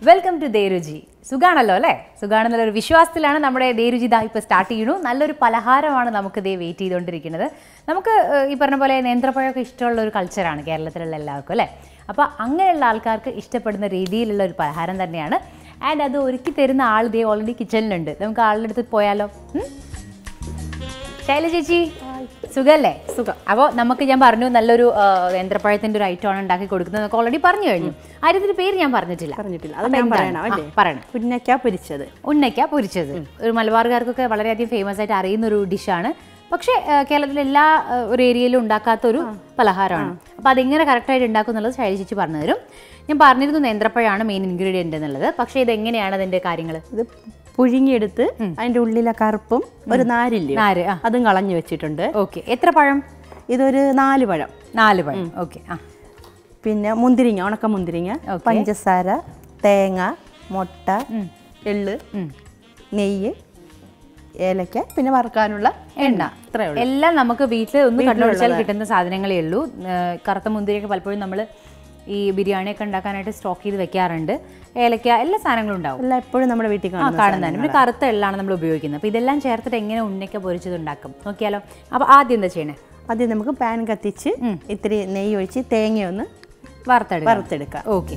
Welcome to ദേരുചി സുഖാണല്ലോ അല്ലേ സുഖാണെന്നുള്ള ഒരു വിശ്വാസത്തിലാണ് നമ്മുടെ ദേരുചി ദാ ഇപ്പോൾ സ്റ്റാർട്ട് ചെയ്യണു നല്ലൊരു പലഹാരമാണ് നമുക്ക് ദേ വെയിറ്റ് ചെയ്തുകൊണ്ടിരിക്കുന്നത് നമുക്ക് ഏഹ്, ഈ പറഞ്ഞ പോലെ നേന്ത്രപ്പഴമൊക്കെ ഇഷ്ടമുള്ള ഒരു കൾച്ചറാണ് കേരളത്തിലുള്ള എല്ലാവർക്കും അല്ലേ അപ്പോൾ അങ്ങനെയുള്ള ആൾക്കാർക്ക് ഇഷ്ടപ്പെടുന്ന രീതിയിലുള്ള ഒരു പലഹാരം തന്നെയാണ് ആൻഡ് അത് ഒരുക്കി തരുന്ന ആൾ ദേ ഓൾറെഡി കിച്ചണിലുണ്ട് നമുക്ക് ആളുടെ അടുത്ത് പോയാലോ ഉം? ശൈല ചേച്ചി സുഖല്ലേ സുഖം. അപ്പോൾ നമുക്ക് ഞാൻ പറഞ്ഞു നല്ലൊരു ആ, നേന്ത്രപ്പഴത്തിന്റെ ഒരു ഐറ്റം ആണ് ഉണ്ടാക്കി കൊടുക്കുന്നത് നമുക്ക് ഓൾറെഡി പറഞ്ഞു കഴിഞ്ഞു ആര്യത്തിന്റെ പേര് ഞാൻ പറഞ്ഞിട്ടില്ല പറഞ്ഞിട്ടില്ല അത് അപ്പൊ ഞാൻ എന്താണ്? പറയണം അല്ലേ ആ, പറയണം ഉന്നക്ക പൊരിച്ചത് ഉന്നയ്ക്ക പൊരിച്ചത് ഒരു മലബാറുകാർക്കൊക്കെ വളരെയധികം ഫേമസ് ആയിട്ട് അറിയുന്ന ഒരു ഡിഷാണ് പക്ഷേ ആ, കേരളത്തിലെ എല്ലാ ആ, ഒരു ഏരിയയിലും ഉണ്ടാക്കാത്ത ഒരു പലഹാരമാണ് അപ്പോൾ അതെങ്ങനെ കറക്റ്റായിട്ട് ഉണ്ടാക്കും എന്നുള്ളത് ശൈലി ചേച്ചി പറഞ്ഞു തരും ഞാൻ പറഞ്ഞിരുന്നു നേന്ത്രപ്പഴമാണ് മെയിൻ ഇൻഗ്രീഡിയൻ്റ് എന്നുള്ളത് പക്ഷേ ഇതെങ്ങനെയാണ് അതിൻ്റെ കാര്യങ്ങൾ ഇത് പുഴുങ്ങിയെടുത്ത് അതിന്റെ ഉള്ളിലെ കറുപ്പും ഒരു നാരില്ലേ നാര് ആ അതും കളഞ്ഞു വെച്ചിട്ടുണ്ട് ഓക്കെ എത്ര പഴം ഇതൊരു നാല് പഴം നാല് പഴം ഓക്കെ ആ പിന്നെ മുന്തിരിങ്ങ ഉണക്ക മുന്തിരിങ്ങ Okay. പഞ്ചസാര തേങ്ങ മുട്ട എള്ള് നെയ്യ് ഏലക്ക പിന്നെ വറുക്കാനുള്ള എണ്ണ ഇത്രയേ ഉള്ളൂ എല്ലാം നമുക്ക് വീട്ടിൽ ഒന്ന് കണ്ടുപിടിച്ചാൽ കിട്ടുന്ന സാധനങ്ങളേ ഉള്ളൂ ഏഹ് കറുത്ത മുന്തിരിയൊക്കെ പലപ്പോഴും നമ്മൾ ഈ ബിരിയാണിയൊക്കെ ഉണ്ടാക്കാനായിട്ട് സ്റ്റോക്ക് ചെയ്ത് വെക്കാറുണ്ട് ഏലക്ക എല്ലാ സാധനങ്ങളും ഉണ്ടാവും എല്ലാം എപ്പോഴും നമ്മുടെ വീട്ടിൽ ആ കാണുന്ന കാണുന്നതാണ് പിന്നെ കറുത്ത എള്ളാണ് നമ്മൾ ഉപയോഗിക്കുന്നത് അപ്പോൾ ഇതെല്ലാം ചേർത്തിട്ട് എങ്ങനെ ഉണ്ണയ്ക്ക പൊരിച്ചത് ഉണ്ടാക്കും നോക്കിയാലോ അപ്പോൾ ആദ്യം എന്താ ചെയ്യണേ ആദ്യം നമുക്ക് പാൻ കത്തിച്ച് ഇത്തിരി നെയ്യ് ഒഴിച്ച് തേങ്ങ ഒന്ന് വറുത്തെടുക്കാം വറുത്തെടുക്കാം ഓക്കെ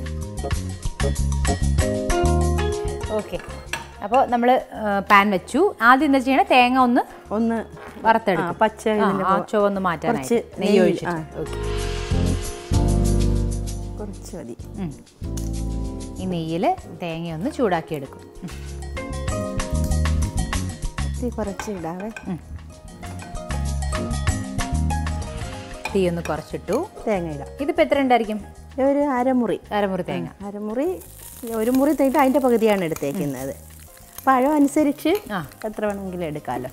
ഓക്കെ അപ്പോൾ നമ്മൾ പാൻ വെച്ചു ആദ്യം എന്താ ചെയ്യണേ തേങ്ങ ഒന്ന് ഒന്ന് വറുത്തെടുക്കും ആ, പച്ച ആ, ഇതിന്റെ ആ ചുവന്ന് മാറ്റാനായിട്ട് കുറച്ച് നെയ്യ് നെയ്യ്, ഒഴിച്ചിട്ട് ആ. ഓക്കെ കുറച്ച് മതി ഉം. ഈ നെയ്യിൽ തേങ്ങ ഒന്ന് ചൂടാക്കി എടുക്കും ഉം. തീ കുറച്ച് ഇടാവേ തീ ഒന്ന് കുറച്ചിട്ടു തേങ്ങ ഇടാം ഇതിപ്പോൾ എത്ര ഉണ്ടായിരിക്കും ഇത് ഒരു അരമുറി അരമുറി തേങ്ങ അരമുറി ഒരു മുറി തേയിട്ട് അതിൻ്റെ പകുതിയാണ് എടുത്തേക്കുന്നത് പഴം അനുസരിച്ച് ആ. എത്ര വേണമെങ്കിലും എടുക്കാമല്ലോ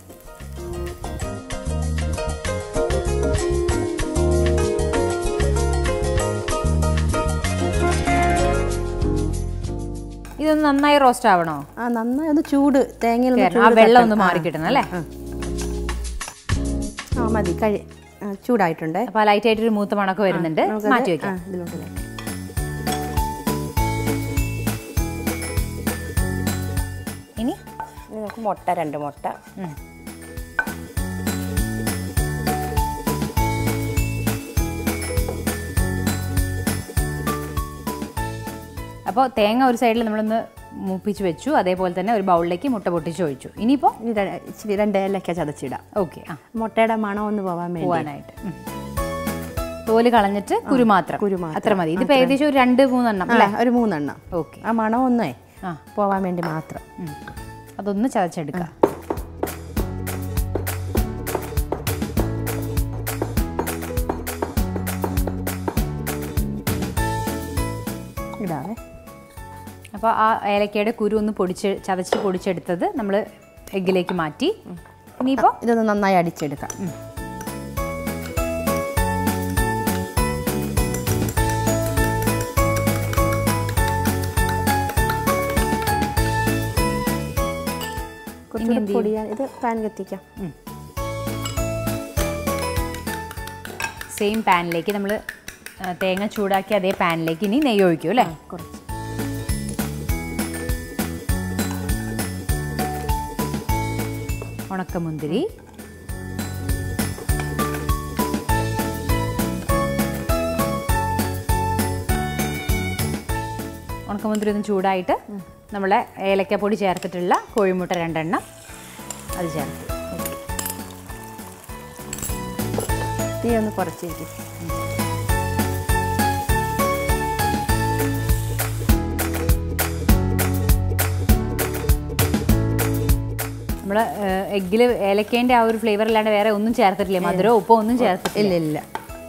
ഇതൊന്ന് നന്നായി റോസ്റ്റ് ആവണോ ആ നന്നായി ഒന്ന് ചൂട് തേങ്ങയിൽ ഒന്ന് കേറണം. ആ ചൂട് വെള്ളം തട്ടണം. ഒന്ന് ആ, മാറി കിട്ടണം അല്ലേ ആ മതി കഴി ആ, ചൂടായിട്ടുണ്ട് അപ്പോൾ ലൈറ്റ് ആയിട്ടൊരു മൂത്ത മണക്ക് വരുന്നുണ്ട് നമുക്കത് മാറ്റി വെക്കാം ആ, ഇതിലോട്ട് ഇടാം. ഇനി ഇനി നമുക്ക് മുട്ട രണ്ട് മുട്ട ഉം. അപ്പോൾ തേങ്ങ ഒരു സൈഡിൽ നമ്മളൊന്ന് മൂപ്പിച്ച് വെച്ചു അതേപോലെ തന്നെ ഒരു ബൗളിലേക്ക് മുട്ട പൊട്ടിച്ച് ഒഴിച്ചു ഇനിയിപ്പോൾ ഇനി ര- ഇച്ചിരി രണ്ട് ഏലക്ക ചതച്ചിടാം ഓക്കെ ആ മുട്ടയുടെ മണം ഒന്ന് പോവാൻ വേണ്ടി പോവാനായിട്ട് ഉം. തോല് കളഞ്ഞിട്ട് കുരു മാത്രം കുരു മാത്രം. അത്ര മതി ഇതിപ്പോൾ ഏകദേശം ഒരു രണ്ട് മൂന്നെണ്ണം ആ, അല്ലേ ഒരു മൂന്നെണ്ണം ഓക്കെ ആ മണം ഒന്നേ ആ പോവാൻ വേണ്ടി മാത്രം ഉം. അതൊന്ന് ചതച്ചെടുക്കാം ഇടാവേ അപ്പോൾ ആ ഏലക്കയുടെ കുരു ഒന്ന് പൊടിച്ച് ചതച്ച് പൊടിച്ചെടുത്തത് നമ്മൾ എഗ്ഗിലേക്ക് മാറ്റി ഇനിയിപ്പോൾ ഇതൊന്ന് നന്നായി അടിച്ചെടുക്കാം കുറച്ചുകൂടി പൊടിയാൻ ഇത് പാൻ കത്തിക്കാം സെയിം പാനിലേക്ക് നമ്മൾ തേങ്ങ ചൂടാക്കി അതേ പാനിലേക്ക് ഇനി നെയ്യ് ഒഴിക്കും അല്ലേ കുറച്ച് ഉണക്കമുന്തിരി ഉണക്കമുന്തിരി ഒന്ന് ചൂടായിട്ട് നമ്മളെ ഏലക്കപ്പൊടി ചേർത്തിട്ടുള്ള കോഴിമുട്ട രണ്ടെണ്ണം അത് ചേർത്ത് തീ ഒന്ന് കുറച്ചേക്ക് നമ്മൾ എഗ്ഗിൽ ഏലക്കേൻ്റെ ആ ഒരു ഫ്ലേവർ അല്ലാണ്ട് വേറെ ഒന്നും ചേർത്തിട്ടില്ല മധുരമോ ഉപ്പോ ഒന്നും ചേർത്തിട്ടില്ല ഇല്ല ഇല്ല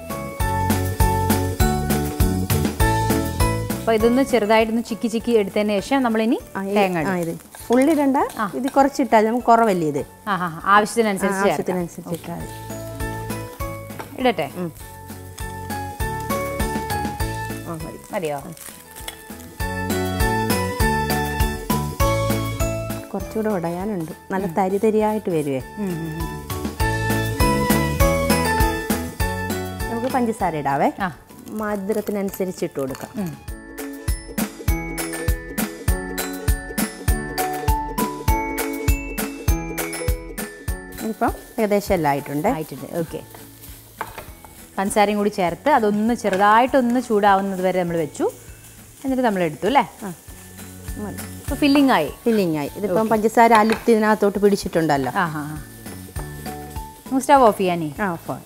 അപ്പോൾ ഇതൊന്ന് ചെറുതായിട്ടൊന്ന് ചിക്കി ചിക്കി എടുത്തതിന് ശേഷം നമ്മളിനി ആ, ഈ- തേങ്ങ ആ ഇത് ഉള്ളിടണ്ട ഇത് കുറച്ചിട്ടാൽ നമുക്ക് കുറവല്ലേ ഇത് ആ ആ ആവശ്യത്തിനനുസരിച്ച് ചേർക്കാം. ആവശ്യത്തിനനുസരിച്ച് ഇട്ടാൽ മതി. ഇടട്ടെ ആ മതി മതിയോ കുറച്ചുകൂടെ ഉടയാനുണ്ട് നല്ല തരി തരിയായിട്ട് വരുവേ ഉം, ഉം, ഉം. നമുക്ക് പഞ്ചസാര ഇടാവേ ആ മധുരത്തിനനുസരിച്ച് ഇട്ട് കൊടുക്കാം ഉം. ഇപ്പം ഏകദേശം എല്ലാം ആയിട്ടുണ്ട് ആയിട്ടുണ്ട് ഓക്കെ പഞ്ചസാരയും കൂടി ചേർത്ത് അതൊന്ന് ചെറുതായിട്ടൊന്ന് ചൂടാവുന്നത് വരെ നമ്മൾ വെച്ചു എന്നിട്ട് നമ്മൾ എടുത്തു അല്ലേ അപ്പോൾ ഫില്ലിംഗ് ആയി ഫില്ലിംഗ് ആയി ഇതിപ്പം പഞ്ചസാര അലുത്തി ഇതിനകത്തോട്ട് പിടിച്ചിട്ടുണ്ടല്ലോ ആ ഹാ സ്റ്റവ് ഓഫ് ചെയ്യാനേ ആ ഫോ-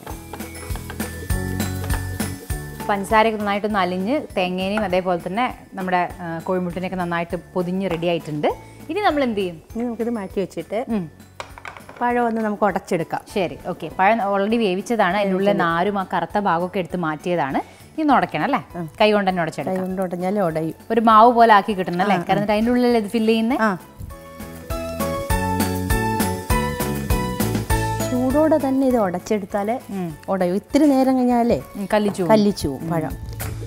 പഞ്ചസാരയൊക്കെ നന്നായിട്ടൊന്ന് അലിഞ്ഞ് തേങ്ങേനെയും അതേപോലെ തന്നെ നമ്മുടെ ആ, കോഴിമുട്ടിനെയൊക്കെ നന്നായിട്ട് പൊതിഞ്ഞ് റെഡി ആയിട്ടുണ്ട് ഇനി നമ്മൾ എന്ത് ചെയ്യും ഇനി നമുക്കിത് മാറ്റി വെച്ചിട്ട് ഉം. പഴം ഒന്ന് നമുക്ക് ഉടച്ചെടുക്കാം ശരി ഓക്കെ പഴം ഓൾറെഡി വേവിച്ചതാണ് അതിനുള്ള നാരും ആ കറുത്ത ഭാഗമൊക്കെ എടുത്ത് മാറ്റിയതാണ് ഇനി ഉടയ്ക്കണം അല്ലേ കൈ കൊണ്ട് തന്നെ കൈ ഉടച്ചെടുക്കാം കൊണ്ട് ഉടഞ്ഞാൽ ഉടയും ഒരു മാവ് പോലെ ആക്കി കിട്ടണം അല്ലേ കാരണം അതിൻ്റെ ഉള്ളിൽ ഇത് ഫില്ല് ചെയ്യുന്നത് ആ ചൂടോടെ തന്നെ ഇത് ഉടച്ചെടുത്താൽ ഉടയും ഇത്തിരി നേരം കഴിഞ്ഞാലേ കല്ലിച്ചു കല്ലിച്ചു പോവും പഴം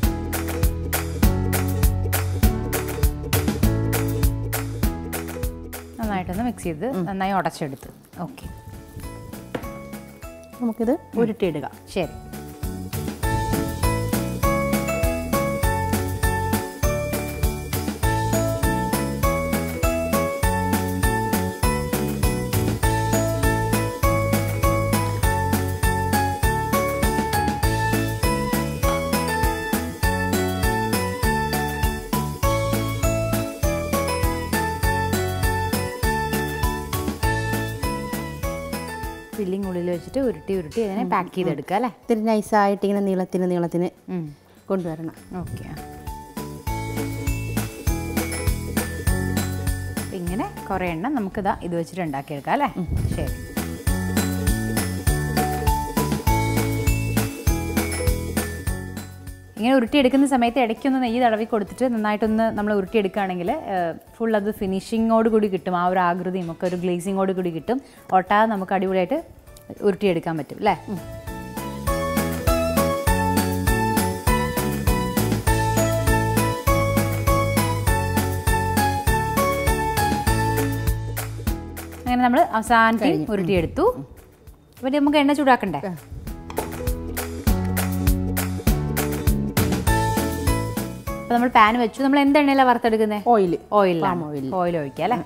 നന്നായിട്ടൊന്ന് മിക്സ് ചെയ്ത് നന്നായി ഉടച്ചെടുത്ത് ഓക്കെ നമുക്കിത് ഉരുട്ടിയിടുക ശരി ഫില്ലിംഗ് ഉള്ളിൽ വെച്ചിട്ട് ഉരുട്ടി ഉരുട്ടി അതിനെ പാക്ക് ചെയ്തെടുക്കുക അല്ലേ ഇത്തിരി നൈസായിട്ട് ഇങ്ങനെ നീളത്തിന് നീളത്തിന് കൊണ്ടുവരണം ഓക്കെ ഇങ്ങനെ കുറേ എണ്ണം നമുക്കിതാ ഇത് വെച്ചിട്ട് ഉണ്ടാക്കിയെടുക്കാം അല്ലേ ശരി ഇങ്ങനെ ഉരുട്ടിയെടുക്കുന്ന സമയത്ത് ഇടയ്ക്കൊന്ന് നെയ്യ് തടവി കൊടുത്തിട്ട് നന്നായിട്ടൊന്ന് നമ്മൾ ഉരുട്ടിയെടുക്കുകയാണെങ്കിൽ ഫുൾ അത് ഫിനിഷിങ്ങോട് കൂടി കിട്ടും ആ ഒരു ആകൃതിയും ഒക്കെ ഒരു ഗ്ലേസിങ്ങോട് കൂടി കിട്ടും ഒട്ടാതെ നമുക്ക് അടിപൊളിയായിട്ട് ഉരുട്ടിയെടുക്കാൻ പറ്റും അല്ലേ അങ്ങനെ നമ്മൾ അവസാനത്തിൽ ഉരുട്ടിയെടുത്തു അപ്പോൾ നമുക്ക് എണ്ണ ചൂടാക്കണ്ടേ അപ്പോൾ നമ്മൾ പാൻ വെച്ചു നമ്മൾ എന്ത് എണ്ണയിലാണ് വറുത്തെടുക്കുന്നത് oil oil Palm oil. Oil ഒഴിക്കുക അല്ലേ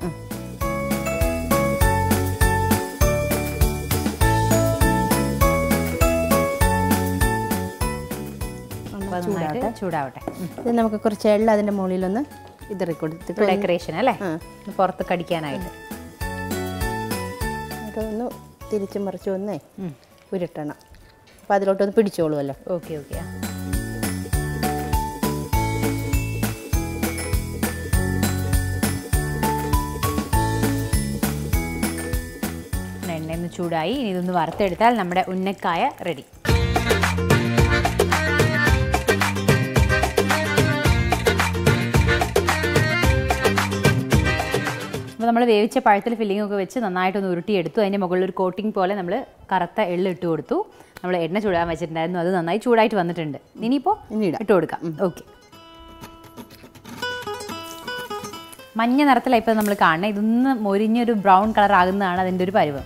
അപ്പോൾ അത് നന്നായിട്ട് ചൂടാവട്ടെ ഇത് നമുക്ക് കുറച്ച് എള്ള അതിൻ്റെ മുകളിലൊന്ന് ഇതറി കൊടുത്തിട്ട് ഡെക്കറേഷൻ അല്ലേ ഒന്ന് പുറത്ത് കടിക്കാനായിട്ട് എന്നിട്ട് ഒന്ന് തിരിച്ചും മറിച്ചും ഒന്നേ ഉരുട്ടണം അപ്പോൾ അതിലോട്ടൊന്ന് പിടിച്ചോളുമല്ലോ ഓക്കെ ഓക്കെ എണ്ണ ഒന്ന് ചൂടായി ഇനി ഇതൊന്ന് വറുത്തെടുത്താൽ നമ്മുടെ ഉന്നക്കായ റെഡി അപ്പോൾ നമ്മൾ വേവിച്ച പഴത്തിൽ ഫില്ലിംഗ് ഒക്കെ വെച്ച് നന്നായിട്ടൊന്ന് ഉരുട്ടിയെടുത്തു അതിൻ്റെ മുകളിൽ ഒരു കോട്ടിംഗ് പോലെ നമ്മൾ കറുത്ത എള്ള് ഇട്ട് കൊടുത്തു നമ്മൾ എണ്ണ ചൂടാൻ വെച്ചിട്ടുണ്ടായിരുന്നു അത് നന്നായി ചൂടായിട്ട് വന്നിട്ടുണ്ട് ഇനിയിപ്പോൾ ഇനി ഇടാം. ഇട്ട് കൊടുക്കാം ഓക്കെ മഞ്ഞ നിറത്തിലാണ് ഇപ്പോൾ നമ്മൾ കാണുന്നത് ഇതൊന്ന് മൊരിഞ്ഞൊരു ബ്രൗൺ കളർ ആകുന്നതാണ് അതിൻ്റെ ഒരു പരുവം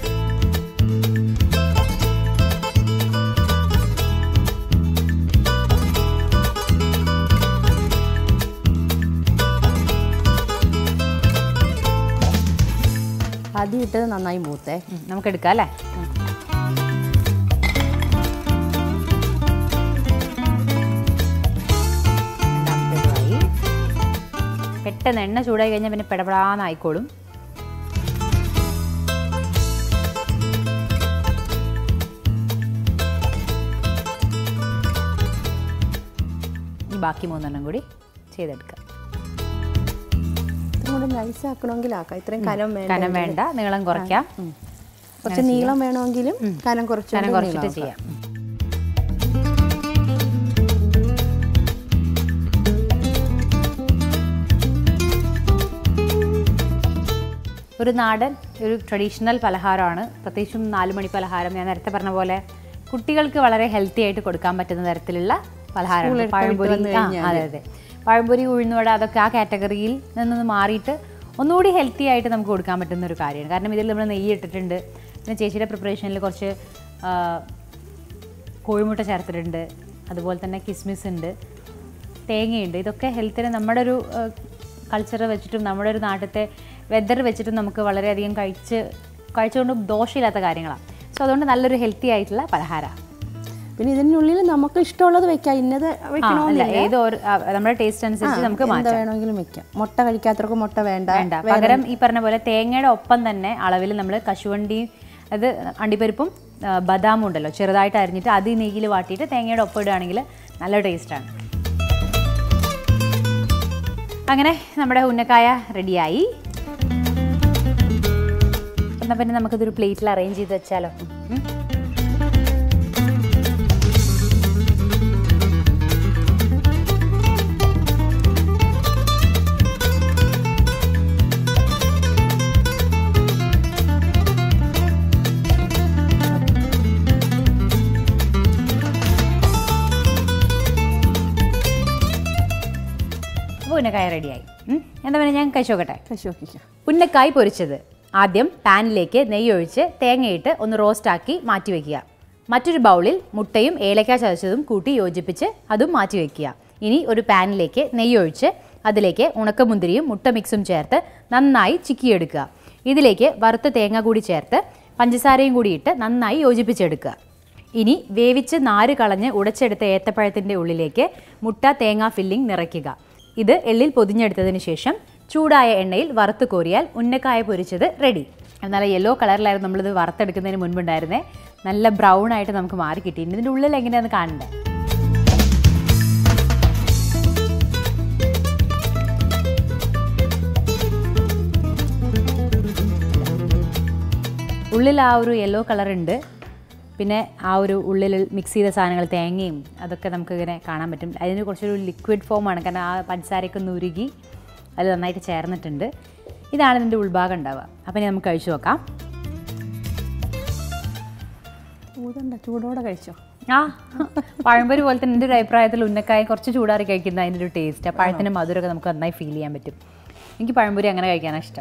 ആദ്യം ഇട്ടത് നന്നായി മൂത്തേ ഉം, നമുക്ക് എടുക്കാം അല്ലേ രണ്ടാമത്തേതുമായി പെട്ടെന്ന് എണ്ണ ചൂടായി കഴിഞ്ഞാൽ പിന്നെ പെടപെടാന്നായിക്കോളും ഇനി ബാക്കി മൂന്നെണ്ണം കൂടി ചെയ്തെടുക്കാം ഇത്രയും കൂടെ നൈസ് ആക്കണമെങ്കിൽ ആക്കാം ഇത്രയും കനം വേണ്ട കനം വേണ്ട നീളം കുറയ്ക്കാം കുറച്ച് നീളം വേണമെങ്കിലും കനം കുറച്ച് കനം കുറച്ചിട്ട് ചെയ്യാം ഒരു നാടൻ ഒരു ട്രഡീഷണൽ പലഹാരമാണ് പ്രത്യേകിച്ചും നാല് മണി പലഹാരം ഞാൻ നേരത്തെ പറഞ്ഞ പോലെ കുട്ടികൾക്ക് വളരെ ഹെൽത്തി ആയിട്ട് കൊടുക്കാൻ പറ്റുന്ന തരത്തിലുള്ള പലഹാരമാണ് പഴംപൊരി ആ, അതെ അതെ പഴംപൊരി ഉഴുന്നുവട അതൊക്കെ ആ കാറ്റഗറിയിൽ നിന്ന് മാറിയിട്ട് ഒന്നുകൂടി ഹെൽത്തി ആയിട്ട് നമുക്ക് കൊടുക്കാൻ പറ്റുന്ന ഒരു കാര്യമാണ് കാരണം ഇതിൽ നമ്മൾ നെയ്യ് ഇട്ടിട്ടുണ്ട് പിന്നെ ചേച്ചിയുടെ പ്രിപ്പറേഷനിൽ കുറച്ച് ആ, കോഴിമുട്ട ചേർത്തിട്ടുണ്ട് അതുപോലെ തന്നെ കിസ്മിസ് ഉണ്ട് തേങ്ങയുണ്ട് ഇതൊക്കെ ഹെൽത്തിന് നമ്മുടെ ഒരു കൾച്ചർ വെച്ചിട്ടും നമ്മുടെ ഒരു നാട്ടിലത്തെ വെതർ വെച്ചിട്ടും നമുക്ക് വളരെയധികം കഴിച്ച് കഴിച്ചുകൊണ്ട് ദോഷമില്ലാത്ത കാര്യങ്ങളാണ് സോ അതുകൊണ്ട് നല്ലൊരു ഹെൽത്തി ആയിട്ടുള്ള പലഹാരമാണ് പിന്നെ ഇതിനുള്ളിൽ നമുക്ക് ഇഷ്ടമുള്ളത് വെക്കാം ഇന്നത് അല്ല വെക്കണമെന്നില്ല ഏത് ഒരു- ആ, നമ്മുടെ ടേസ്റ്റ് അനുസരിച്ച് നമുക്ക് എന്താ മാറ്റാം വേണമെങ്കിലും വെക്കാം മുട്ട കഴിക്കാത്തവർക്ക് മുട്ട വേണ്ട വേണ്ട പകരം ഈ പറഞ്ഞ പോലെ തേങ്ങയുടെ ഒപ്പം തന്നെ അളവിൽ നമ്മൾ കശുവണ്ടി അത് അണ്ടിപ്പരിപ്പും ആ, ബദാമും ഉണ്ടല്ലോ ചെറുതായിട്ട് അരിഞ്ഞിട്ട് അത് ഈ നെയ്യിൽ വാട്ടിയിട്ട് തേങ്ങയുടെ ഒപ്പം ഇടുകയാണെങ്കിൽ നല്ല ടേസ്റ്റാണ് അങ്ങനെ നമ്മുടെ ഉന്നക്കായ റെഡിയായി എന്നാൽ പിന്നെ നമുക്കിതൊരു പ്ലേറ്റിൽ അറേഞ്ച് ചെയ്ത് വെച്ചാലോ ഉം? അപ്പോൾ ഉന്നക്കായ റെഡിയായി ഉം? എന്താ പിന്നെ ഞാൻ കഴിച്ചു നോക്കട്ടെ കശുവക്കിക്കാം ഉന്നക്കായ് പൊരിച്ചത് ആദ്യം പാനിലേക്ക് നെയ്യ് ഒഴിച്ച് തേങ്ങയിട്ട് ഒന്ന് റോസ്റ്റ് ആക്കി മാറ്റി വെക്കുക മറ്റൊരു ബൗളിൽ മുട്ടയും ഏലക്ക ചതച്ചതും കൂട്ടി യോജിപ്പിച്ച് അതും മാറ്റി വെക്കുക ഇനി ഒരു പാനിലേക്ക് നെയ്യ് ഒഴിച്ച് അതിലേക്ക് ഉണക്കമുന്തിരിയും മുട്ട മിക്സും ചേർത്ത് നന്നായി ചിക്കിയെടുക്കുക ഇതിലേക്ക് വറുത്ത തേങ്ങ കൂടി ചേർത്ത് പഞ്ചസാരയും കൂടി ഇട്ട് നന്നായി യോജിപ്പിച്ചെടുക്കുക ഇനി വേവിച്ച് നാര് കളഞ്ഞ് ഉടച്ചെടുത്ത ഏത്തപ്പഴത്തിൻ്റെ ഉള്ളിലേക്ക് മുട്ട തേങ്ങ ഫില്ലിംഗ് നിറയ്ക്കുക ഇത് എള്ളിൽ പൊതിഞ്ഞെടുത്തതിന് ശേഷം ചൂടായ എണ്ണയിൽ വറുത്ത് കോരിയാൽ ഉന്നക്കായ പൊരിച്ചത് റെഡി എന്നാൽ യെല്ലോ കളറിലായിരുന്നു നമ്മളിത് വറുത്തെടുക്കുന്നതിന് മുൻപുണ്ടായിരുന്നേ നല്ല ബ്രൗൺ ആയിട്ട് നമുക്ക് മാറി കിട്ടി ഇനി ഇതിൻ്റെ ഉള്ളിൽ എങ്ങനെയാണെന്ന് കാണണ്ടേ ഉള്ളിൽ ആ ഒരു യെല്ലോ കളർ ഉണ്ട് പിന്നെ ആ ഒരു ഉള്ളിൽ മിക്സ് ചെയ്ത സാധനങ്ങൾ തേങ്ങയും അതൊക്കെ നമുക്ക് ഇങ്ങനെ കാണാൻ പറ്റും അതിന് കുറച്ചൊരു ലിക്വിഡ് ഫോമാണ് കാരണം ആ പഞ്ചസാരയൊക്കെ ഒന്ന് ഉരുകി അത് നന്നായിട്ട് ചേർന്നിട്ടുണ്ട് ഇതാണ് ഇതിൻ്റെ ഉൾഭാഗം ഉണ്ടാവുക അപ്പം ഇനി നമുക്ക് കഴിച്ചു നോക്കാം ഊതണ്ട ചൂടോടെ കഴിച്ചോ ആ പഴംപൊരി പോലെ തന്നെ എൻ്റെ ഒരു അഭിപ്രായത്തിൽ ഉന്നക്കായ കുറച്ച് ചൂടാറി കഴിക്കുന്ന അതിൻ്റെ ഒരു ടേസ്റ്റ് ആ പഴത്തിൻ്റെ മധുരമൊക്കെ നമുക്ക് നന്നായി ഫീൽ ചെയ്യാൻ പറ്റും എനിക്ക് പഴംപൊരി അങ്ങനെ കഴിക്കാനാണ് ഇഷ്ടം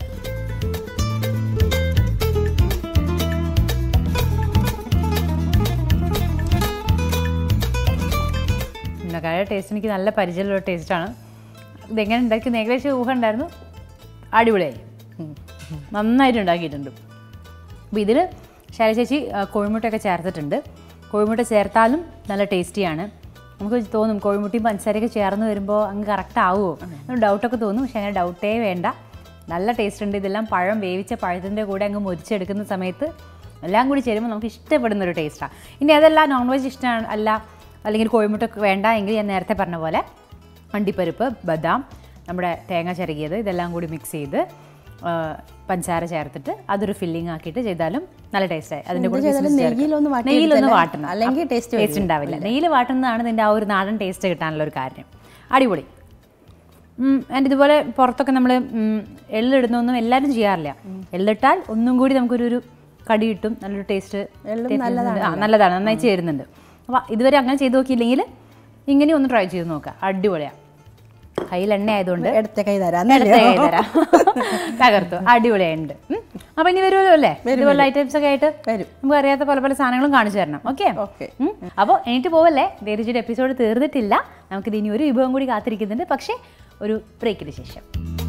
ഉന്നക്കായുടെ ടേസ്റ്റ് എനിക്ക് നല്ല പരിചയമുള്ള ടേസ്റ്റാണ് ഇതെങ്ങനെ ഉണ്ടാക്കിയെന്ന് ഏകദേശം ഊഹം ഉണ്ടായിരുന്നു അടിപൊളിയായി നന്നായിട്ട് ഉണ്ടാക്കിയിട്ടുണ്ട് അപ്പോൾ ഇതിൽ ശൈല ചേച്ചി ആ, കോഴിമുട്ടയൊക്കെ ചേർത്തിട്ടുണ്ട് കോഴിമുട്ട ചേർത്താലും നല്ല ടേസ്റ്റിയാണ് നമുക്ക് തോന്നും കോഴിമുട്ടയും പഞ്ചസാരയൊക്കെ ചേർന്ന് വരുമ്പോൾ അങ്ങ് കറക്റ്റ് ആവുമോ എന്ന് ഡൗട്ടൊക്കെ തോന്നും പക്ഷേ അങ്ങനെ ഡൗട്ടേ വേണ്ട നല്ല ടേസ്റ്റ് ഉണ്ട് ഇതെല്ലാം പഴം വേവിച്ച പഴത്തിൻ്റെ കൂടെ അങ്ങ് മുരിച്ചെടുക്കുന്ന സമയത്ത് എല്ലാം കൂടി ചേരുമ്പോൾ നമുക്ക് ഇഷ്ടപ്പെടുന്ന ഒരു ടേസ്റ്റാണ് ഇനി അതെല്ലാം നോൺ വെജ് ഇഷ്ടമാണ് അല്ല അല്ലെങ്കിൽ കോഴിമുട്ട വേണ്ട എങ്കിൽ ഞാൻ നേരത്തെ പറഞ്ഞ പോലെ അണ്ടിപ്പരിപ്പ് ബദാം നമ്മുടെ തേങ്ങ ചിരകിയത് ഇതെല്ലാം കൂടി മിക്സ് ചെയ്ത് ആ, പഞ്ചസാര ചേർത്തിട്ട് അതൊരു ഫില്ലിംഗ് ആക്കിയിട്ട് ചെയ്താലും നല്ല ടേസ്റ്റായി അതിൻ്റെ കൂടെ ചെയ്താലും കിസ്മിസ് ചേർക്കുക. നെയ്യിലൊന്ന് വാട്ടി നെയ്യിലൊന്ന് എടുത്താലേ- വാട്ടണം അല്ലെങ്കിൽ അപ്പ- taste ടേസ്റ്റ് ഉണ്ടാവില്ല നെയ്യിൽ വാട്ടുന്നതാണ് ഇതിൻ്റെ ആ ഒരു നാടൻ ടേസ്റ്റ് കിട്ടാനുള്ള ഒരു കാര്യം അടിപൊളി ആൻഡ് ഇതുപോലെ പുറത്തൊക്കെ നമ്മൾ എള്ളിടുന്നൊന്നും എല്ലാവരും ചെയ്യാറില്ല എള്ളിട്ടാൽ ഒന്നും കൂടി നമുക്കൊരു ഒരു കടി കിട്ടും നല്ലൊരു ടേസ്റ്റ് നല്ലതാണ് നന്നായി ചേരുന്നുണ്ട് അപ്പോൾ ഇതുവരെ അങ്ങനെ ചെയ്ത് നോക്കിയില്ലെങ്കിൽ ഇങ്ങനെ ഒന്ന് ട്രൈ ചെയ്ത് നോക്കാം അടിപൊളിയാണ് കയ്യിൽ എണ്ണ ആയതുകൊണ്ട് ഇടത്തെ കൈ തരാം ഇടത്തെ കൈ തരാം തകർത്തു അടിപൊളിയുണ്ട് ഉം. അപ്പൊ ഇനി വരുമല്ലോ അല്ലേ ഇതുപോലെ ഐറ്റംസ് ഒക്കെ ആയിട്ട് വരും. നമുക്ക് അറിയാത്ത പല പല സാധനങ്ങളും കാണിച്ചു തരണം ഓക്കെ ഓക്കെ അപ്പോൾ എണീറ്റ് പോവല്ലേ ദേരുചിയുടെ എപ്പിസോഡ് തീർന്നിട്ടില്ല നമുക്കിത് ഇനി ഒരു വിഭവം കൂടി കാത്തിരിക്കുന്നുണ്ട് പക്ഷേ ഒരു ബ്രേക്കിന് ശേഷം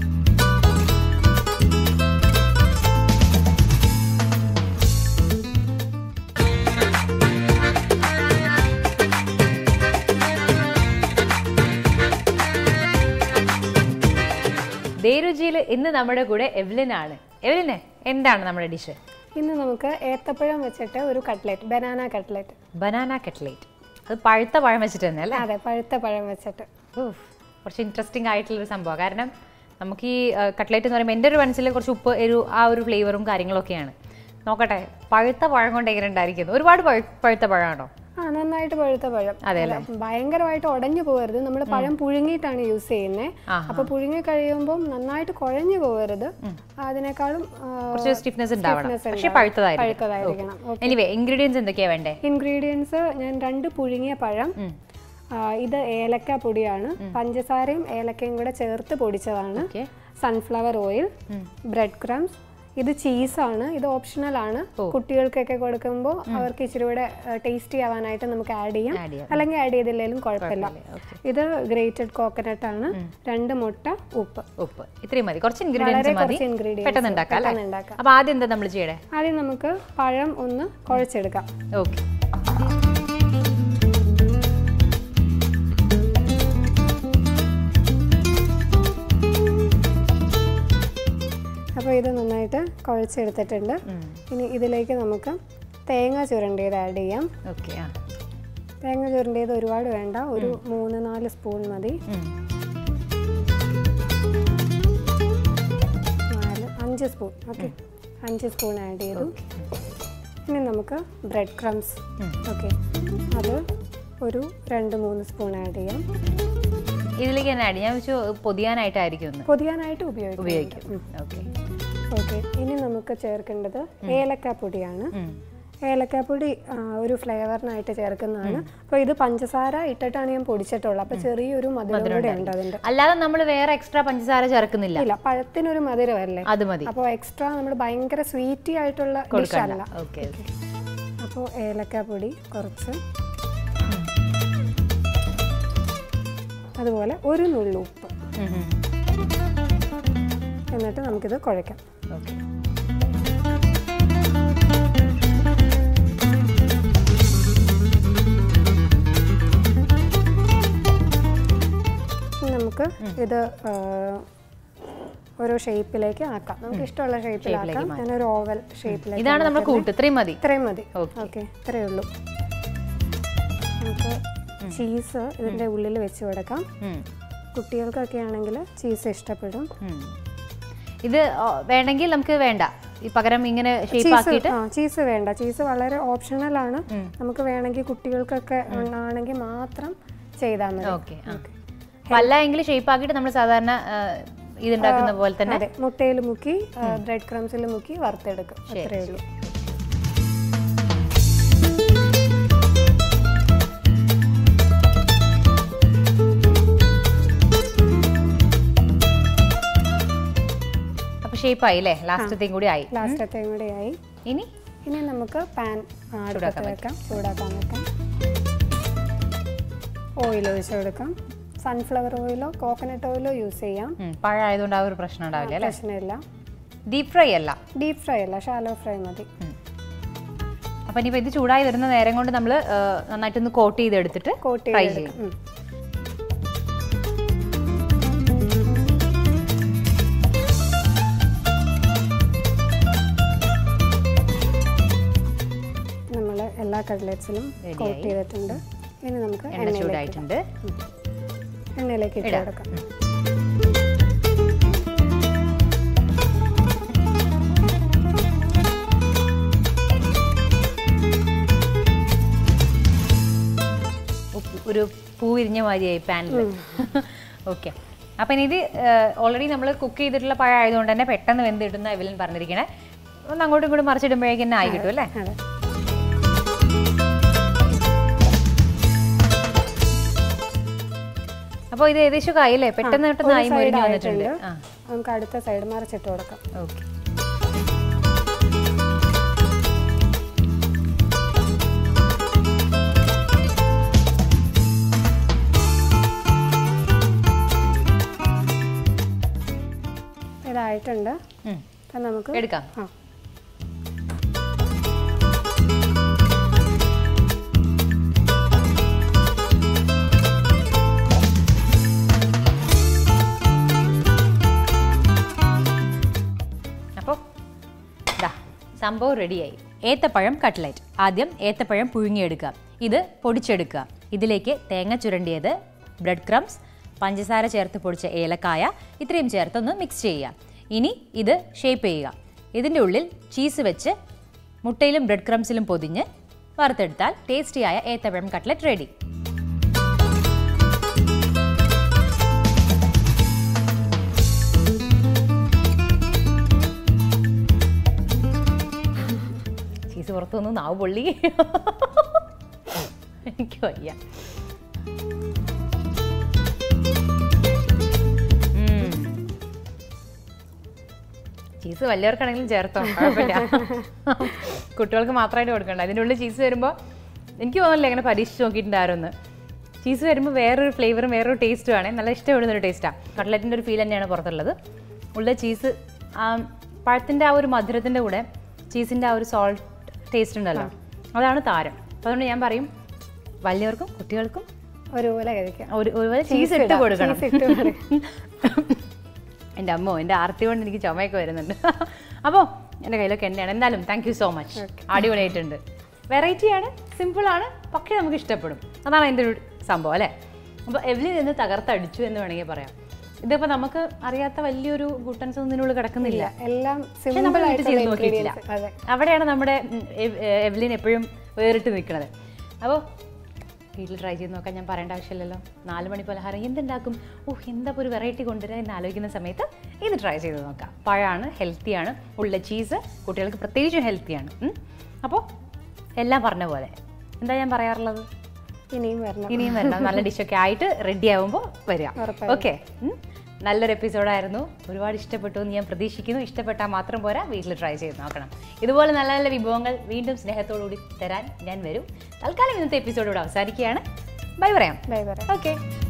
ദേരുചിയിൽ ഇന്ന് നമ്മുടെ കൂടെ എവ്ലിൻ ആണ് എവ്ലിനെ എന്താണ് നമ്മുടെ ഡിഷ് ഇന്ന് നമുക്ക് ഏത്തപ്പഴം വെച്ചിട്ട് ഒരു cutlet banana cutlet banana cutlet അത് പഴുത്ത പഴം വെച്ചിട്ട് തന്നെ അല്ലേ അതെ പഴുത്ത പഴം വെച്ചിട്ട് ഉഫ്, കുറച്ച് ഇൻട്രസ്റ്റിംഗ് ആയിട്ടുള്ളൊരു സംഭവം കാരണം നമുക്ക് ഈ കട്ട്ലേറ്റ് എന്ന് പറയുമ്പോൾ എൻ്റെ ഒരു മനസ്സിൽ കുറച്ച് ഉപ്പ് എരു ആ ഒരു ഫ്ലേവറും കാര്യങ്ങളൊക്കെയാണ് നോക്കട്ടെ പഴുത്ത പഴം കൊണ്ട് എങ്ങനെ ഉണ്ടായിരിക്കുന്നു ഒരുപാട് പഴു- പഴുത്ത പഴമാണോ ആ നന്നായിട്ട് പഴുത്ത പഴം അതെ അല്ല, ഭയങ്കരമായിട്ട് ഉടഞ്ഞു പോകരുത് നമ്മൾ പഴം പുഴുങ്ങിയിട്ടാണ് യൂസ് ചെയ്യുന്നത് ആഹാ. അപ്പൊ പുഴുങ്ങി കഴിയുമ്പോൾ നന്നായിട്ട് കുഴഞ്ഞു പോകരുത് അതിനേക്കാളും ആ, കുറച്ച് സ്റ്റിഫ്നെസ് ഉണ്ടാവണം stiffness പക്ഷേ ഉണ്ടാവും. പഴുത്തതായിരിക്കും പഴുത്തതായിരിക്കണം എനിവേ ഇൻഗ്രീഡിയൻസ് എന്തൊക്കെയാ വേണ്ടേ ഇൻഗ്രീഡിയൻസ് ഞാൻ രണ്ട് പുഴുങ്ങിയ പഴം ആ, ഇത് ഏലക്ക പൊടിയാണ് പഞ്ചസാരയും ഏലക്കയും കൂടെ ചേർത്ത് പൊടിച്ചതാണ് okay sunflower oil bread crumbs ഇത് ചീസാണ് ഇത് ഓപ്ഷണൽ ആണ് കുട്ടികൾക്കൊക്കെ കൊടുക്കുമ്പോൾ അവർക്ക് ഇച്ചിരി കൂടെ ടേസ്റ്റി ആവാനായിട്ട് നമുക്ക് ആഡ് ചെയ്യാം Add ചെയ്യാം. അല്ലെങ്കിൽ ആഡ് ചെയ്തില്ലെങ്കിലും കുഴപ്പമില്ല ഇത് ഗ്രേറ്റഡ് കോക്കനട്ട് ആണ് രണ്ട് മുട്ട ഉപ്പ് ഉപ്പ് ഇത്രയും മതി കുറച്ച് ഇൻഗ്രീഡിയൻസ് വളരെ മതി കുറച്ച് ingredients പെട്ടെന്ന് ഉണ്ടാക്കാം പെട്ടെന്ന് അല്ലേ ഉണ്ടാക്കാം. അപ്പൊ ആദ്യം എന്താ നമ്മൾ ചെയ്യണേ ആദ്യം നമുക്ക് പഴം ഒന്ന് കുഴച്ചെടുക്കാം ഓക്കെ അപ്പോൾ ഇത് നന്നായിട്ട് കുഴച്ചെടുത്തിട്ടുണ്ട് ഇനി ഇതിലേക്ക് നമുക്ക് തേങ്ങ ചുരണ്ടിയത് ആഡ് ചെയ്യാം ഓക്കെ ആ തേങ്ങ ചുരണ്ടിയത് ഒരുപാട് വേണ്ട ഒരു മൂന്ന് നാല് സ്പൂൺ മതി ഉം. നാല് അഞ്ച് സ്പൂൺ ഓക്കെ അഞ്ച് സ്പൂൺ ആഡ് ചെയ്തു ഇനി നമുക്ക് ബ്രെഡ് ക്രംസ് ഓക്കെ അത് ഒരു രണ്ട് മൂന്ന് സ്പൂൺ ആഡ് ചെയ്യാം ഇതിലേക്ക് തന്നെ ആഡ് ഞാൻ വെച്ചു പൊതിയാനായിട്ടായിരിക്കും ഒന്ന് പൊതിയാനായിട്ട് ഉപയോഗിക്കും ഉപയോഗിക്കും ഓക്കെ ഓക്കെ ഇനി നമുക്ക് ചേർക്കേണ്ടത് ഏലക്കാപ്പൊടിയാണ് ഏലക്കാപ്പൊടി ആ, ഒരു ഫ്ലേവറിനായിട്ട് ചേർക്കുന്നതാണ് അപ്പോൾ ഇത് പഞ്ചസാര ഇട്ടിട്ടാണ് ഞാൻ പൊടിച്ചിട്ടുള്ളത് അപ്പോൾ ചെറിയൊരു മധുരം കൂടെ ഉണ്ട് അതിൻ്റെ അല്ലാതെ നമ്മൾ വേറെ എക്സ്ട്രാ പഞ്ചസാര ചേർക്കുന്നില്ല ഇല്ല പഴത്തിനൊരു മധുരമല്ലേ അത് മതി അപ്പോൾ എക്സ്ട്രാ നമ്മൾ ഭയങ്കര സ്വീറ്റി ആയിട്ടുള്ള ഡിഷ് അല്ല ഓക്കെ അപ്പോൾ ഏലക്കാപ്പൊടി കുറച്ച് അതുപോലെ ഒരു നുള്ളു ഉപ്പ് എന്നിട്ട് നമുക്കിത് കുഴയ്ക്കാം ഓക്കെ ഇനി നമുക്ക് ഇത് ആ, ഓരോ ഷേപ്പിലേക്ക് ആക്കാം നമുക്ക് ഇഷ്ടമുള്ള ഷേപ്പിലാക്കാം ഞാനൊരു ഓവൽ ഷേപ്പിലേക്ക് ഇതാണ് നമ്മൾ കൂട്ട് ഇത്രയും മതി ഇത്രയും മതി Okay. ഓക്കെ ഇത്രയേ ഉള്ളൂ നമുക്ക് ചീസ് ഇതിൻ്റെ ഉള്ളിൽ വെച്ച് കൊടുക്കാം ഉം. കുട്ടികൾക്കൊക്കെ ആണെങ്കിൽ ചീസ് ഇഷ്ടപ്പെടും ഉം. ഇത് ഓ, വേണമെങ്കിൽ നമുക്ക് വേണ്ട ഈ പകരം ഇങ്ങനെ ഷേപ്പ് ചീസ് ആക്കിയിട്ട് ആ ചീസ് വേണ്ട ചീസ് വളരെ ഓപ്ഷണൽ ആണ് നമുക്ക് വേണമെങ്കിൽ കുട്ടികൾക്കൊക്കെ ആണെങ്കിൽ മാത്രം ചെയ്താൽ മതി ഓക്കെ അല്ല എങ്കിൽ ഷേപ്പ് ആക്കിയിട്ട് നമ്മൾ സാധാരണ ആ, ഇതുണ്ടാക്കുന്ന പോലെ തന്നെ അതെ മുട്ടയിൽ മുക്കി ബ്രെഡ് ക്രംസിൽ മുക്കി വറുത്തെടുക്കും അത്രയേ ഉള്ളൂ അപ്പൊ ഷേപ്പ് ആയി അല്ലേ ലാസ്റ്റത്തെയും കൂടി ആയി ലാസ്റ്റത്തെയും കൂടെ ആയി ഇനി ഇനി നമുക്ക് പാൻ അടുപ്പത്ത് വെക്കാം ചൂടാക്കാൻ വെക്കാം ഓയിൽ ഒഴിച്ച് കൊടുക്കാം സൺഫ്ലവർ ഓയിലോ കോക്കനട്ട് ഓയിലോ യൂസ് ചെയ്യാം ഉം, പഴമായതുകൊണ്ട് ആ ഒരു പ്രശ്നം ഉണ്ടാവില്ല അല്ലേ പ്രശ്നമില്ല ഡീപ് ഫ്രൈ അല്ല ഡീപ് ഫ്രൈ അല്ല ഷാലോ ഫ്രൈ മതി അപ്പൊ ഇനിയിപ്പോ ഇത് ചൂടായി വരുന്ന നേരം കൊണ്ട് നമ്മൾ നന്നായിട്ടൊന്ന് കോട്ട് ചെയ്തെടുത്തിട്ട് കോട്ട് ഫ്രൈ ചെയ്തെടുക്കാം ചെയ്യും ഉം. നമ്മൾ എല്ലാ കട്ട്ലറ്റ്സിലും കോട്ട് ചെയ്തിട്ടുണ്ട് ഇനി നമുക്ക് എണ്ണ എണ്ണയിലേക്ക് ചൂടായിട്ടുണ്ട് എണ്ണയിലേക്ക് ഇട്ട് ഇടാം. കൊടുക്കാം ഉപ്പ് ഒരു പൂ വിരിഞ്ഞ മാതിരിയായി പാനിൽ ഓക്കെ അപ്പം ഇനി ഇത് ഓൾറെഡി നമ്മൾ കുക്ക് ചെയ്തിട്ടുള്ള പഴം ആയതുകൊണ്ട് തന്നെ പെട്ടെന്ന് വെന്ത് കിട്ടുന്ന എവലിൻ പറഞ്ഞിരിക്കണേ ഒന്ന് അങ്ങോട്ടും ഇങ്ങോട്ടും മറിച്ചിടുമ്പോഴേക്കും തന്നെ ആയി കിട്ടും അല്ലേ അതെ അപ്പോൾ ഇത് ഏകദേശം ആയില്ലേ പെട്ടെന്ന് പെട്ടെന്ന് ആയി ഒരു മൊരിഞ്ഞ് side വന്നിട്ടുണ്ട് ആയിട്ടുണ്ട്. ആ നമുക്ക് അടുത്ത സൈഡ് മറിച്ചിട്ട് കൊടുക്കാം ഓക്കെ ഇതായിട്ടുണ്ട് അപ്പം നമുക്ക് എടുക്കാം ആ അപ്പോൾ ദാ സംഭവം റെഡിയായി ഏത്തപ്പഴം കട്ട്ലറ്റ് ആദ്യം ഏത്തപ്പഴം പുഴുങ്ങിയെടുക്കുക ഇത് പൊടിച്ചെടുക്കുക ഇതിലേക്ക് തേങ്ങ ചുരണ്ടിയത് ബ്രെഡ് ക്രംസ് പഞ്ചസാര ചേർത്ത് പൊടിച്ച ഏലക്കായ ഇത്രയും ചേർത്തൊന്ന് മിക്സ് ചെയ്യുക ഇനി ഇത് ഷേപ്പ് ചെയ്യുക ഇതിൻ്റെ ഉള്ളിൽ ചീസ് വെച്ച് മുട്ടയിലും ബ്രെഡ് ക്രംസിലും പൊതിഞ്ഞ് വറുത്തെടുത്താൽ ടേസ്റ്റിയായ ഏത്തപ്പഴം കട്ട്ലറ്റ് റെഡി ചീസ് പുറത്തു വന്നു നാവ് പൊള്ളി എനിക്ക് വയ്യ ചീസ് ചീസ് വലിയവർക്കാണെങ്കിലും ചേർത്തോ കുഴപ്പമില്ല കുട്ടികൾക്ക് മാത്രമായിട്ട് കൊടുക്കണ്ട അതിൻ്റെ ഉള്ളിൽ ചീസ് വരുമ്പോൾ എനിക്ക് തോന്നുന്നില്ല ഇങ്ങനെ പരീക്ഷിച്ച് നോക്കിയിട്ടുണ്ടായിരുന്നു ചീസ് വരുമ്പോൾ വേറൊരു ഫ്ലേവറും വേറൊരു ടേസ്റ്റും ആണ് നല്ല ഇഷ്ടപ്പെടുന്ന ഒരു ടേസ്റ്റാണ് കട്ട്ലറ്റിൻ്റെ ഒരു ഫീൽ തന്നെയാണ് പുറത്തുള്ളത് ഉള്ള ചീസ് പഴത്തിൻ്റെ ആ ഒരു മധുരത്തിൻ്റെ കൂടെ ചീസിൻ്റെ ആ ഒരു സോൾട്ട് ടേസ്റ്റ് ഉണ്ടല്ലോ അതാണ് താരം അപ്പോൾ അതുകൊണ്ട് ഞാൻ പറയും വലിയവർക്കും കുട്ടികൾക്കും ഒരുപോലെ കഴിക്കാം ഒരു ഒരുപോലെ ചീസ് ഇട്ട് ഇടാം, കൊടുക്കണം cheese ഇട്ട് കൊടുക്കണം. എൻ്റെ അമ്മോ എൻ്റെ ആർത്തി കൊണ്ട് എനിക്ക് ചുമയൊക്കെ വരുന്നുണ്ട് അപ്പോൾ എൻ്റെ കയ്യിലൊക്കെ എണ്ണയാണ് എന്തായാലും താങ്ക് യു സോ മച്ച് അടിപൊളിയായിട്ടുണ്ട് വെറൈറ്റിയാണ് സിമ്പിളാണ് പക്ഷേ നമുക്ക് ഇഷ്ടപ്പെടും അതാണ് അതിൻ്റെ ഒരു സംഭവം അല്ലേ അപ്പോൾ എവലിൽ നിന്ന് തകർത്തടിച്ചു എന്ന് വേണമെങ്കിൽ പറയാം ഇതിപ്പോൾ നമുക്ക് അറിയാത്ത വലിയൊരു ഗുട്ടൻസ് ഒന്നും ഇതിനുള്ളിൽ കിടക്കുന്നില്ല എല്ലാം പക്ഷെ സിമ്പിൾ നമ്മൾ വീട്ടിൽ ആയിട്ടുള്ള ചെയ്ത് നോക്കിയിട്ടില്ല ingredients. അതെ അവിടെയാണ് നമ്മുടെ ഉം, എവ്- ഏ, എവലിൻ എപ്പോഴും വേറിട്ട് നിൽക്കുന്നത് അപ്പോൾ വീട്ടിൽ ട്രൈ ചെയ്ത് നോക്കാൻ ഞാൻ പറയേണ്ട ആവശ്യമില്ലല്ലോ നാല് മണി പലഹാരം എന്തുണ്ടാക്കും ഓ എന്താ ഇപ്പോൾ ഒരു വെറൈറ്റി കൊണ്ടുവരാൻ എന്ന് ആലോചിക്കുന്ന സമയത്ത് ഇത് ട്രൈ ചെയ്ത് നോക്കാം പഴമാണ് ഹെൽത്തിയാണ് ഉള്ള ചീസ് കുട്ടികൾക്ക് പ്രത്യേകിച്ചും ഹെൽത്തിയാണ് അപ്പോൾ എല്ലാം പറഞ്ഞ പോലെ എന്താ ഞാൻ പറയാറുള്ളത് ഇനിയും വരണം ഇനിയും വരണം നല്ല ഡിഷൊക്കെ ആയിട്ട് റെഡി ആവുമ്പോൾ വരിക ഉറപ്പായും. ഓക്കെ നല്ലൊരു എപ്പിസോഡായിരുന്നു ഒരുപാട് ഇഷ്ടപ്പെട്ടു എന്ന് ഞാൻ പ്രതീക്ഷിക്കുന്നു ഇഷ്ടപ്പെട്ടാൽ മാത്രം പോരാ വീട്ടിൽ ട്രൈ ചെയ്ത് നോക്കണം ഇതുപോലെ നല്ല നല്ല വിഭവങ്ങൾ വീണ്ടും സ്നേഹത്തോടുകൂടി തരാൻ ഞാൻ വരും തൽക്കാലം ഇന്നത്തെ എപ്പിസോഡ് ഇവിടെ അവസാനിക്കുകയാണ് ബൈ പറയാം ബൈ പറയാം ഓക്കെ